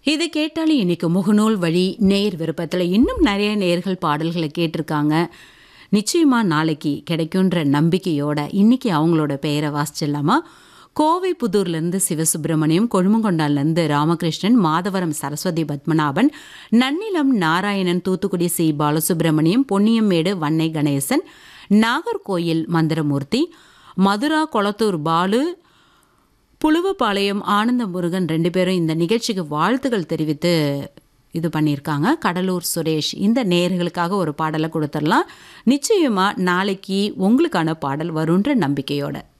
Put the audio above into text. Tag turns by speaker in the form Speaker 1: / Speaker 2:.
Speaker 1: இதை கேட்டாலே இன்னைக்கு முகநூல் வழி நேர் விருப்பத்தில் இன்னும் நிறைய நேர்கள் பாடல்களை கேட்டிருக்காங்க நிச்சயமா நாளைக்கு கிடைக்குன்ற நம்பிக்கையோட இன்னைக்கு அவங்களோட பெயரை வாசிச்சிடலாமா கோவை புதூர்லேருந்து சிவசுப்பிரமணியம் கொழுமங்கொண்டான்லேருந்து ராமகிருஷ்ணன் மாதவரம் சரஸ்வதி பத்மநாபன் நன்னிலம் நாராயணன் தூத்துக்குடி சி பாலசுப்பிரமணியம் பொன்னியம்மேடு வன்னை கணேசன் நாகர்கோயில் மந்திரமூர்த்தி மதுரா கொளத்தூர் பாலு புழுவப்பாளையம் ஆனந்த முருகன் ரெண்டு பேரும் இந்த நிகழ்ச்சிக்கு வாழ்த்துக்கள் தெரிவித்து இது பண்ணியிருக்காங்க கடலூர் சுரேஷ் இந்த நேயர்களுக்காக ஒரு பாடலை கொடுத்துடலாம் நிச்சயமாக நாளைக்கு உங்களுக்கான பாடல் வருன்ற நம்பிக்கையோட